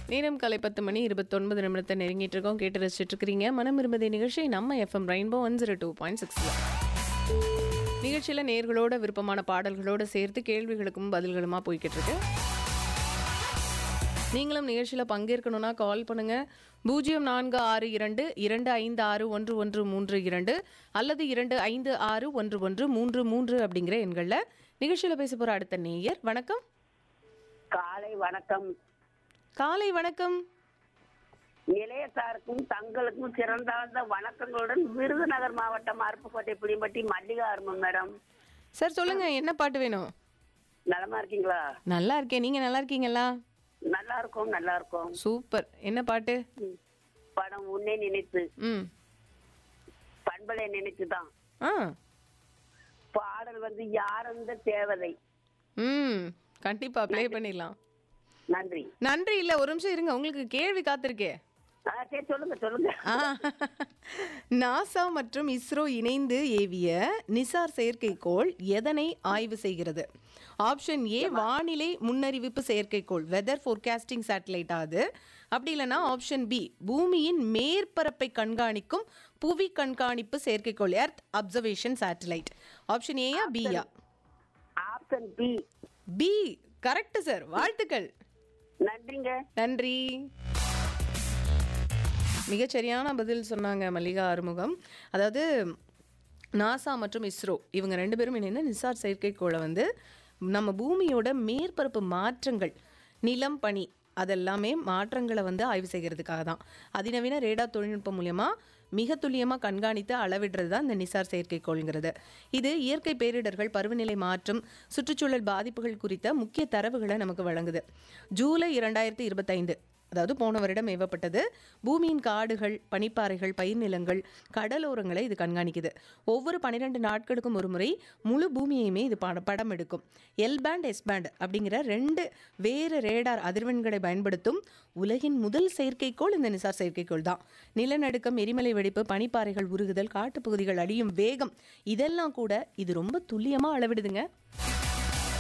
நேரம் காலை பத்து மணி இருபத்தொன்பது நிமிடத்தை நெருங்கிட்டு இருக்கோம் கேட்டு ரசிச்சுட்டு இருக்கிறீங்க மனம் இருந்ததை நிகழ்ச்சி நம்ம FM rainbow one zero two point சிக்ஸ்ல நிகழ்ச்சியில் நேர்களோட விருப்பமான பாடல்களோட சேர்த்து கேள்விகளுக்கும் பதில்களுமா போய்கிட்டு இருக்கு நீங்களும் நிகழ்ச்சியில் பங்கேற்கணும்னா கால் பண்ணுங்க பூஜ்ஜியம் நான்கு ஆறு இரண்டு இரண்டு ஐந்து ஆறு ஒன்று ஒன்று மூன்று இரண்டு அல்லது இரண்டு ஐந்து ஆறு ஒன்று ஒன்று மூன்று மூன்று அப்படிங்கிற எண்களில் நிகழ்ச்சியில் பேச போகிற அடுத்த நேயர் வணக்கம் காலை வணக்கம் காலை வணக்கம் நிலையத்தாருக்கும் தங்களுக்கும் சிறந்தாழ்ந்த வணக்கங்களுடன் விருதுநகர் மாவட்டம் அருப்புக்கோட்டை புளியம்பட்டி மல்லிகா அருமன் மேடம் சார் சொல்லுங்க என்ன பாட்டு வேணும் நலமா இருக்கீங்களா நல்லா இருக்கேன் நீங்க நல்லா இருக்கீங்களா நல்லா இருக்கும் நல்லா இருக்கும் சூப்பர் என்ன பாட்டு ம். படம் உன்னை நினைத்து ம் பண்பலை நினைத்துதான் ஆ பாடல் வந்து யாரந்த தேவதை ம் கண்டிப்பா ப்ளே பண்ணிடலாம் நன்றி நன்றி இல்ல ஒரு நிமிஷம் இருங்க உங்களுக்கு கேள்வி காத்திருக்கே ஆ சரி சொல்லுங்க சொல்லுங்க ஆ. நாசா மற்றும் இஸ்ரோ இணைந்து ஏவிய நிசார் செயற்கைக்கோள் எதனை ஆய்வு செய்கிறது ஆப்ஷன் ஏ வானிலை முன்னறிவிப்பு செயற்கைக்கோள் வெதர் ஃபோர்காஸ்டிங் சேட்டலைட் அது அப்படி இல்லைன்னா ஆப்ஷன் பி பூமியின் மேற்பரப்பை கண்காணிக்கும் புவி கண்காணிப்பு செயற்கைக்கோள் எர்த் அப்சர்வேஷன் சேட்டலைட் ஆப்ஷன் ஏயா பியா option B B correct sir வாழ்த்துக்கள் நன்றிங்க நன்றி மிகச்சரியான பதில் சொன்னாங்க மல்லிகா ஆறுமுகம் அதாவது நாசா மற்றும் இஸ்ரோ இவங்க ரெண்டு பேரும் இணைந்து நிசார் செயற்கைக்கோளை வந்து நம்ம பூமியோட மேற்பரப்பு மாற்றங்கள் நிலம் பனி அதெல்லாமே மாற்றங்களை வந்து ஆய்வு செய்கிறதுக்காக தான் அதிநவீன ரேடார் தொழில்நுட்பம் மூலயமா மிக துல்லியமாக கண்காணித்து அளவிடுறது தான் இந்த நிசார் செயற்கைக்கோள்ங்கிறது இது இயற்கை பேரிடர்கள் பருவநிலை மாற்றம் சுற்றுச்சூழல் பாதிப்புகள் குறித்த முக்கிய தரவுகளை நமக்கு வழங்குது ஜூலை இரண்டாயிரத்தி இருபத்தைந்து அதாவது போன வருடம் ஏவப்பட்டது பூமியின் காடுகள் பனிப்பாறைகள் பயிர்நிலங்கள் கடலோரங்களை இது கண்காணிக்குது ஒவ்வொரு பன்னிரெண்டு நாட்களுக்கும் ஒரு முறை முழு பூமியையுமே இது பட படம் எடுக்கும் எல் பேண்ட் எஸ் பேண்ட் அப்படிங்கிற ரெண்டு வேறு ரேடார் அதிர்வெண்களை பயன்படுத்தும் உலகின் முதல் செயற்கைக்கோள் இந்த நிசார் செயற்கைக்கோள் தான் நிலநடுக்கம் எரிமலை வெடிப்பு பனிப்பாறைகள் உருகுதல் காட்டுப்பகுதிகள் அழியும் வேகம் இதெல்லாம் கூட இது ரொம்ப துல்லியமாக அளவிடுதுங்க